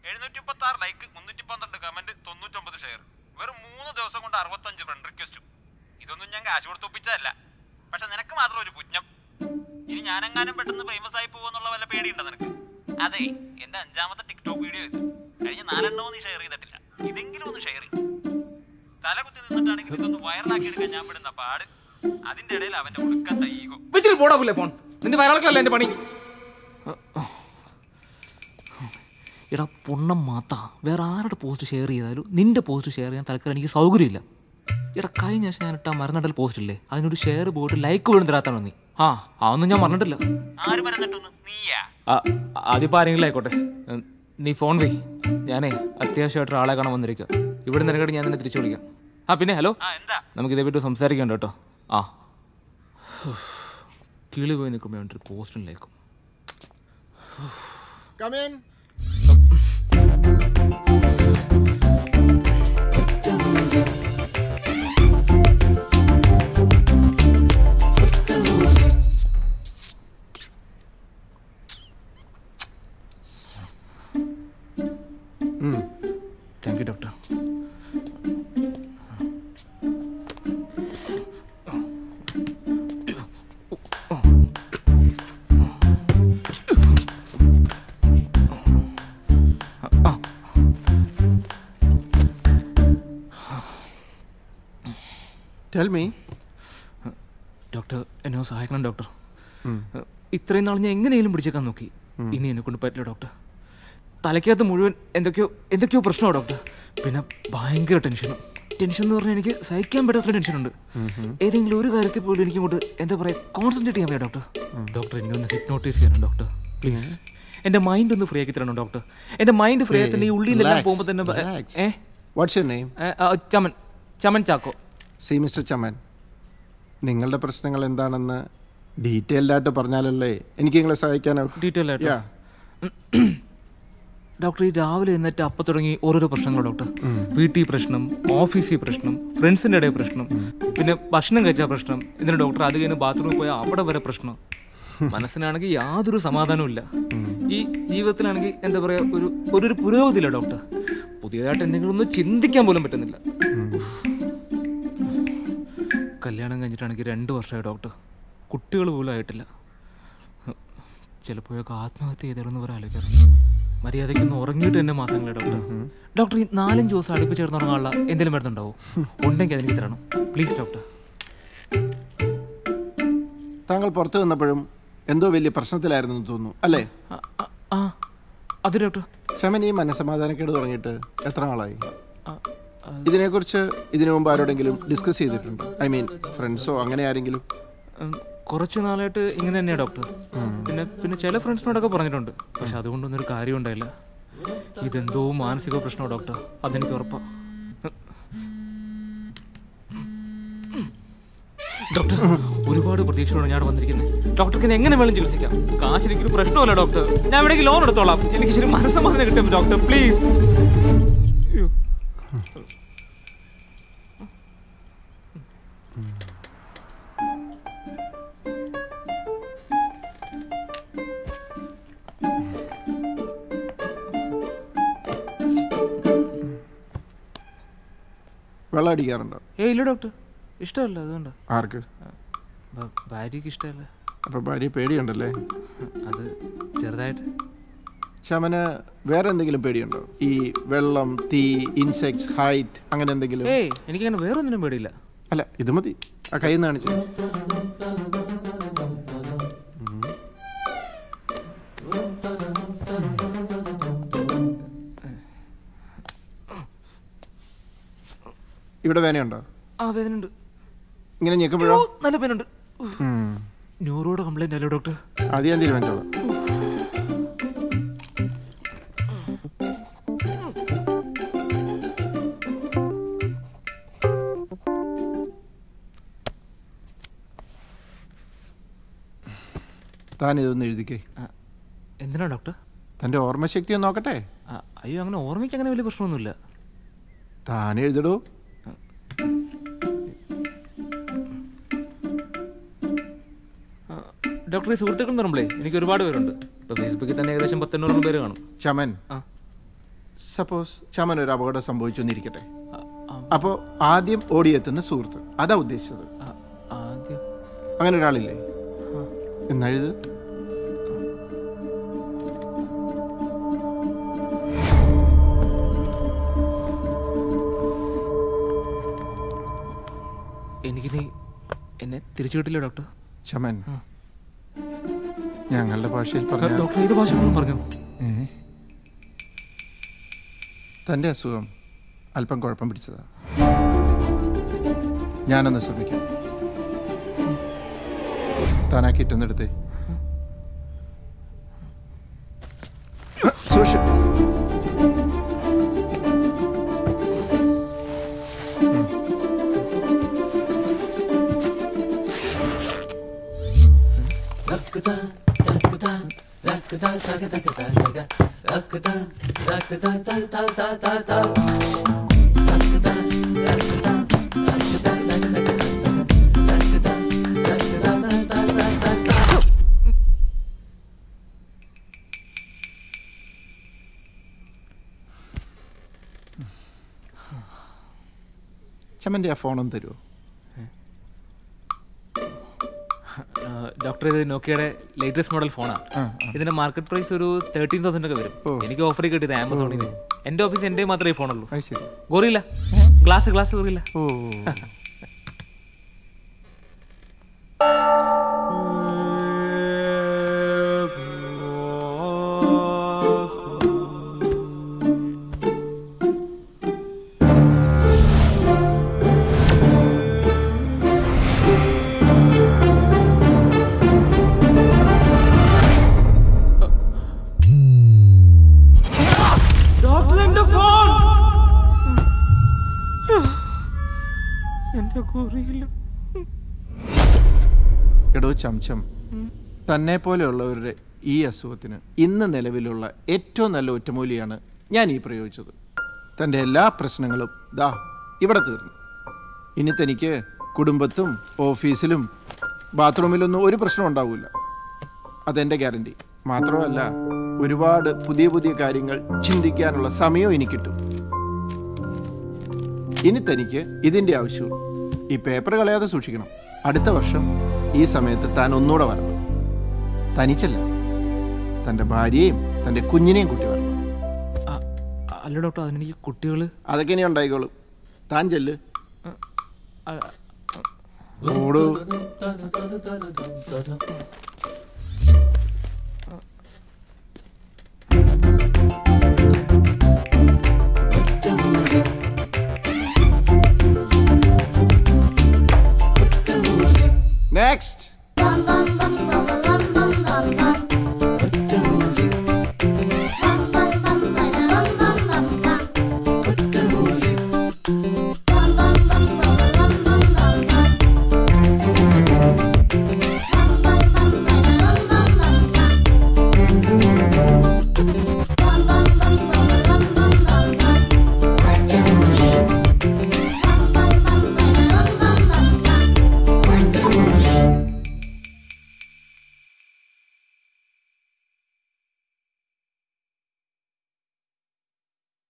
എഴുന്നൂറ്റി മുപ്പത്തി ആറ് ലൈക്ക് മുന്നൂറ്റി പന്ത്രണ്ട് കമന്റ് തൊണ്ണൂറ്റൊമ്പത് ഷെയർ വെറും മൂന്ന് ദിവസം കൊണ്ട് അറുപത്തഞ്ച് ഫ്രണ്ട് റിക്വസ്റ്റും ഇതൊന്നും ഞാൻ കാശ് കൊടുത്ത് ഒപ്പിച്ചതല്ല പക്ഷെ നിനക്ക് മാത്രം ഒരു പുഞ്ഞം ഇനി ഞാനെങ്ങാനും പെട്ടെന്ന് ഫേമസ് ആയി പോകുന്നുള്ള വല്ല പേടിയുണ്ടോ നിനക്ക് അതെ എന്റെ അഞ്ചാമത്തെ ടിക്ടോക്ക് വീഡിയോ ഇത് കഴിഞ്ഞ നാലെണ്ണവും നീ ഷെയർ ചെയ്തിട്ടില്ല ഇതെങ്കിലും ഒന്ന് ഷെയർ ചെയ്യും തല കുത്തി നിന്നിട്ടാണെങ്കിൽ ഇതൊന്ന് വൈറലാക്കി എടുക്കാൻ ഞാൻ പെടുന്ന പാട് അതിന്റെ ഇടയിൽ അവന്റെ ഒടുക്കത്ത ഈഗോ വെച്ചിട്ട് പോടാ പുല്ലേ ഫോൺ നിന്റെ വയറിളക്കലല്ല എന്റെ പണി എടാ പൊണ്ണം മാത്ത വേറെ ആരുടെ പോസ്റ്റ് ഷെയർ ചെയ്താലും നിന്റെ പോസ്റ്റ് ഷെയർ ചെയ്യാൻ തൽക്കാലം എനിക്ക് സൗകര്യമില്ല എടാ കഴിഞ്ഞ ആഴ്ച ഞാൻ ഇട്ട മരണടൽ പോസ്റ്റ് ഇല്ലേ അതിനൊരു ഷെയർ പോയിട്ട് ലൈക്ക് പോലും തരാത്താണ് നീ ആ അതൊന്നും ഞാൻ മറന്നിട്ടില്ല ആര് പറഞ്ഞിട്ടൊന്ന് നീയാ ആ, അതിപ്പോ ആരെങ്കിലും ആയിക്കോട്ടെ ഉം, നീ ഫോൺ വേ ഞാനേ അത്യാവശ്യമായിട്ട് ഒരാളെ കാണാൻ വന്നിരിക്കുക ഇവിടെ നിനക്കട്ട് ഞാൻ നിന്നെ തിരിച്ചു വിളിക്കാം ആ പിന്നെ ഹലോ ആ എന്താ നമുക്ക് ഇതേപ്പറ്റി സംസാരിക്കണ്ട കേട്ടോ ആ കിളി പോയി നിൽക്കുമ്പോൾ ഒരു പോസ്റ്റും ലൈക്കും Come in. Thank you doctor Tell me. Doctor എന്നെ ഒന്ന് സഹായിക്കണം ഡോക്ടർ ഇത്രയും നാൾ ഞാൻ എങ്ങനെയെങ്കിലും പിടിച്ചേക്കാൻ നോക്കി ഇനി എന്നെ കൊണ്ട് പറ്റില്ല ഡോക്ടർ തലയ്ക്കകത്ത് മുഴുവൻ എന്തൊക്കെയോ എന്തൊക്കെയോ പ്രശ്നമാണ് ഡോക്ടർ പിന്നെ ഭയങ്കര ടെൻഷനും ടെൻഷൻ എന്ന് പറഞ്ഞാൽ എനിക്ക് സഹിക്കാൻ പറ്റാത്ത ടെൻഷനുണ്ട് ഏതെങ്കിലും ഒരു കാര്യത്തിൽ പോലും എനിക്ക് ഇങ്ങോട്ട് എന്താ പറയുക കോൺസെൻട്രേറ്റ് ചെയ്യാൻ വയ്യ ഡോക്ടർ ഡോക്ടർ എന്നെ ഒന്ന് ഹിപ്നോട്ടൈസ് ചെയ്യണം ഡോക്ടർ പ്ലീസ് എന്റെ മൈൻഡ് ഒന്ന് ഫ്രീ ആക്കി തരണം ഡോക്ടർ എന്റെ മൈൻഡ് ഫ്രീ ആയി തന്നെ ഈ ഉള്ളിൽ നിന്നെല്ലാം Relax, പോകുമ്പോൾ തന്നെ ബ- relax. ഏ What's your name? ഏ, ആ, ചമൻ ചമൻ ചാക്കോ സി മിസ്റ്റർ ചമൻ നിങ്ങളുടെ പ്രശ്നങ്ങൾ എന്താണെന്ന് ഡീറ്റെയിൽഡ് ആയിട്ട് പറഞ്ഞാലല്ലേ എനിക്ക് നിങ്ങളെ സഹായിക്കാനോ ഡീറ്റെയിൽ ആയിട്ട് Yeah. ഡോക്ടർ ഈ രാവിലെ എന്നിട്ട് അപ്പം തുടങ്ങി ഓരോരോ പ്രശ്നങ്ങൾ ഡോക്ടർ വീട്ടിൽ പ്രശ്നം ഓഫീസിൽ പ്രശ്നം ഫ്രണ്ട്സിന്റെ ഇടയിൽ പ്രശ്നം പിന്നെ ഭക്ഷണം കഴിച്ച പ്രശ്നം എന്നിട്ട് ഡോക്ടർ അത് കഴിഞ്ഞ് ബാത്റൂമിൽ പോയാൽ അവിടെ വരെ പ്രശ്നം മനസ്സിനാണെങ്കിൽ യാതൊരു സമാധാനവും ഇല്ല ഈ ജീവിതത്തിലാണെങ്കിൽ എന്താ പറയാ ഒരു ഒരു ഒരു പുരോഗതിയില്ല ഡോക്ടർ പുതിയതായിട്ട് എന്തെങ്കിലും ഒന്ന് ചിന്തിക്കാൻ പോലും പറ്റുന്നില്ല കല്യാണം കഴിഞ്ഞിട്ടാണെങ്കിൽ രണ്ട് വർഷമായി ഡോക്ടർ കുട്ടികൾ പോലും ആയിട്ടില്ല ചിലപ്പോഴൊക്കെ ആത്മഹത്യ ചെയ്താലെന്ന് പറയാൻ ആലോചിക്കാറുണ്ട് മര്യാദയ്ക്ക് ഒന്ന് ഉറങ്ങിയിട്ട് തന്നെ മാസങ്ങളെ ഡോക്ടർ ഡോക്ടർ ഈ നാലഞ്ച് ദിവസം അടുപ്പിച്ച് കിടന്ന് ഉറങ്ങാനുള്ള എന്തെങ്കിലും മരുന്നുണ്ടാവും ഉണ്ടെങ്കിൽ അതെനിക്ക് തരണം പ്ലീസ് ഡോക്ടർ താങ്കൾ പുറത്തു വന്നപ്പോഴും എന്തോ വലിയ പ്രശ്നത്തിലായിരുന്നു എന്ന് തോന്നുന്നു അല്ലേ ആ, ആ, ആ അത് ഡോക്ടർ ചമൻ ഈ മനസ്സമാധാനക്കേട് തുടങ്ങിയിട്ട് എത്ര നാളായി ആ, ഇതിനെക്കുറിച്ച് ഇതിനു മുമ്പ് ആരോടെങ്കിലും ഡിസ്കസ് ചെയ്തിട്ടുണ്ടോ ഐ മീൻ ഫ്രണ്ട്സോ അങ്ങനെ ആരെങ്കിലും ഉം, കുറച്ച് നാളായിട്ട് ഇങ്ങനെ തന്നെയാണ് ഡോക്ടർ പിന്നെ പിന്നെ ചില ഫ്രണ്ട്സിനോടൊക്കെ പറഞ്ഞിട്ടുണ്ട് പക്ഷെ അതുകൊണ്ടൊന്നും ഒരു കാര്യം ഉണ്ടായില്ല ഇതെന്തോ മാനസിക പ്രശ്നമാണ് ഡോക്ടർ അതെനിക്ക് ഉറപ്പാ ഡോക്ടർ ഒരുപാട് പ്രതീക്ഷയോടെ ഞാൻ വന്നിരിക്കുന്നത് ഡോക്ടർക്ക് എന്നെ എങ്ങനെ വേണം ചികിത്സിക്കാം കാശ് എനിക്കൊരു പ്രശ്നമല്ല ഡോക്ടർ ഞാൻ എവിടേക്ക് ലോൺ എടുത്തോളാം എനിക്ക് ശരി മനസ്സമാധാനം കിട്ടും ഡോക്ടർ പ്ലീസ് വെള്ളം അടിക്കാറുണ്ടോ ഏ ഇല്ല ഡോക്ടർ ഇഷ്ടമല്ല അതുകൊണ്ട് ആർക്ക് ഭാര്യയ്ക്ക് ഇഷ്ടമല്ല അപ്പോൾ ഭാര്യ പേടിയുണ്ടല്ലേ അത് ചെറുതായിട്ട് ചമന് വേറെ എന്തെങ്കിലും പേടിയുണ്ടോ ഈ വെള്ളം തീ ഇൻസെക്ട്സ് ഹൈറ്റ് അങ്ങനെ എന്തെങ്കിലും ഏയ് എനിക്കങ്ങനെ വേറെ ഒന്നിനും പേടിയില്ല അല്ല ഇത് മതി ആ കയ്യിൽ നിന്ന് കാണിച്ചു ഇവിടെ വേനയുണ്ടോ ആ വേദനയുണ്ട് ഇങ്ങനെ ഞെക്കുമ്പോഴോ ഓ, നല്ല പേനുണ്ട് ന്യൂറോയുടെ കംപ്ലൈന്റ് അല്ലേ ഡോക്ടർ അത് ഞാൻ തീരുമാനിച്ചോളാം താൻ ഇതൊന്ന് എഴുതിക്കേ എന്തിനാ ഡോക്ടർ തൻ്റെ ഓർമ്മശക്തി ഒന്ന് നോക്കട്ടെ ആ, അയ്യോ അങ്ങനെ ഓർമ്മയ്ക്ക് അങ്ങനെ വലിയ പ്രശ്നമൊന്നുമില്ല താൻ എഴുതടോ ഡോക്ടർ ഈ സുഹൃത്തുക്കൾ എന്ന് പറയുമ്പോഴേ എനിക്ക് ഒരുപാട് പേരുണ്ട് ഇപ്പൊ ഫേസ്ബുക്കിൽ തന്നെ ഏകദേശം പത്തെണ്ണൂറോളം പേര് കാണും ചമൻ ആ. സപ്പോസ് ചമൻ ഒരു അപകടം സംഭവിച്ചു എന്നിരിക്കട്ടെ ആ, ആ, അപ്പോൾ ആദ്യം ഓടിയെത്തുന്ന സുഹൃത്ത് അതാ ഉദ്ദേശിച്ചത് ആ, ആദ്യം അങ്ങനെ ഒരാളില്ലേ എന്നെഴുത് എനിക്കിനി എന്നെ തിരിച്ചു കിട്ടില്ല ഡോക്ടർ ചമൻ ഞങ്ങളുടെ ഭാഷയിൽ ആ, പറഞ്ഞ ഡോക്ടർ ഏത് ഭാഷകളും പറഞ്ഞു തൻ്റെ അസുഖം അല്പം കുഴപ്പം പിടിച്ചതാ ഞാനൊന്ന് ശ്രമിക്കാം താനാ കിട്ടുന്നെടുത്തേ സൂക്ഷിച്ചു ചമ്മൻ്റെ ആ ഫോണൊന്ന് തരുമോ ആ, ഡോക്ടർ ഇത് നോക്കിയുടെ ലേറ്റസ്റ്റ് മോഡൽ ഫോണാണ് ആ, ഇതിന്റെ മാർക്കറ്റ് പ്രൈസ് ഒരു തേർട്ടീൻ തൗസൻഡ് ഒക്കെ വരും എനിക്ക് ഓഫറിൽ കിട്ടിയത് ആമസോണിൽ നിന്ന് എന്റെ ഓഫീസ് എന്റെ മാത്രമേ ഫോണുള്ളൂ അത് ശരി gorilla glass glass gorilla oh doctor എന്റെ ഫോൺ എന്റെ ഗോറിയില്ല എടോ ചംചം തന്നെ പോലെയുള്ളവരുടെ ഈ അസുഖത്തിന് ഇന്ന് നിലവിലുള്ള ഏറ്റവും നല്ല ഒറ്റമൂലിയാണ് ഞാൻ ഈ പ്രയോഗിച്ചത് തൻ്റെ എല്ലാ പ്രശ്നങ്ങളും ദാ ഇവിടെ തീർന്നു ഇനി തനിക്ക് കുടുംബത്തും ഓഫീസിലും ബാത്റൂമിലൊന്നും ഒരു പ്രശ്നം ഉണ്ടാവില്ല അതെൻ്റെ ഗ്യാരണ്ടി മാത്രമല്ല ഒരുപാട് പുതിയ പുതിയ കാര്യങ്ങൾ ചിന്തിക്കാനുള്ള സമയവും എനിക്ക് കിട്ടും ഇനി തനിക്ക് ഇതിൻ്റെ ആവശ്യമുള്ളൂ ഈ പേപ്പർ കളയാതെ സൂക്ഷിക്കണം അടുത്ത വർഷം ഈ സമയത്ത് താൻ ഒന്നുകൂടെ വരണം തനിച്ചല്ല തൻ്റെ ഭാര്യയെയും തൻ്റെ കുഞ്ഞിനെയും കൂട്ടി വരണം ആ, അല്ല ഡോക്ടർ അതിനെനിക്ക് കുട്ടികള് അതൊക്കെ ഇനി ഉണ്ടായിക്കോളും താൻ ചെല്ല് ആ, ഓടൂ